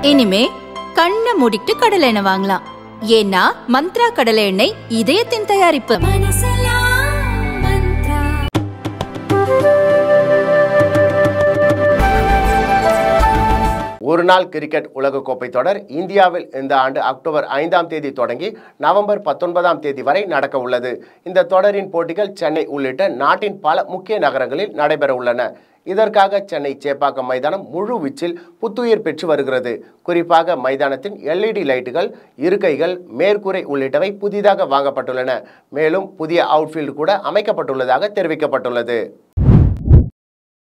இனிமே கண்ணை மூடிட்டு கடலை எண்ணெய் வாங்கலாம் ஏன்னா மந்த்ரா கடலை எண்ணெய் இதயத்தின் தயாரிப்பு ஒருநாள் கிரிக்கெட் உலகக்கோப்பை தொடர் இந்தியாவில் இந்த ஆண்டு அக்டோபர் ஐந்தாம் தேதி தொடங்கி நவம்பர் பத்தொன்பதாம் தேதி வரை நடக்க உள்ளது இந்த தொடரின் போட்டிகள் சென்னை உள்ளிட்ட நாட்டின் பல முக்கிய நகரங்களில் நடைபெற உள்ளன இதற்காக சென்னை சேப்பாக்கம் மைதானம் முழு வீச்சில் புத்துயிர் பெற்று வருகிறது குறிப்பாக மைதானத்தின் எல்இடி லைட்டுகள் இருக்கைகள் மேற்கூரை உள்ளிட்டவை புதிதாக வாங்கப்பட்டுள்ளன மேலும் புதிய அவுட்ஃபீல்டு கூட அமைக்கப்பட்டுள்ளதாக தெரிவிக்கப்பட்டுள்ளது